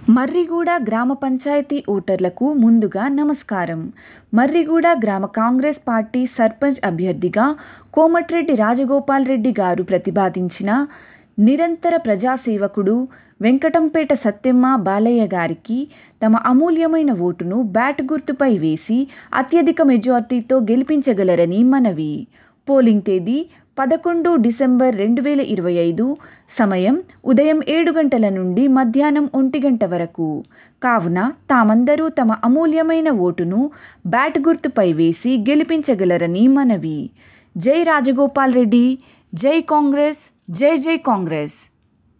మర్రిగూడ గ్రామ పంచాయతీ ఓటర్లకు ముందుగా నమస్కారం. మర్రిగూడ గ్రామ కాంగ్రెస్ పార్టీ సర్పంచ్ అభ్యర్థిగా కోమటిరెడ్డి రాజగోపాల్రెడ్డి గారు ప్రతిపాదించిన నిరంతర ప్రజాసేవకుడు వెంకటంపేట సత్తెమ్మ బాలయ్య గారికి తమ అమూల్యమైన ఓటును బ్యాట్ గుర్తుపై వేసి అత్యధిక మెజార్టీతో గెలిపించగలరని మనవి. పోలింగ్ తేదీ పదకొండు డిసెంబర్ రెండు వేల ఇరవై ఐదు. సమయం ఉదయం ఏడు గంటల నుండి మధ్యాహ్నం ఒంటి గంట వరకు. కావున తామందరూ తమ అమూల్యమైన ఓటును బ్యాట్ గుర్తుపై వేసి గెలిపించగలరని మనవి. జై రాజగోపాల్రెడ్డి జై కాంగ్రెస్ జై జై కాంగ్రెస్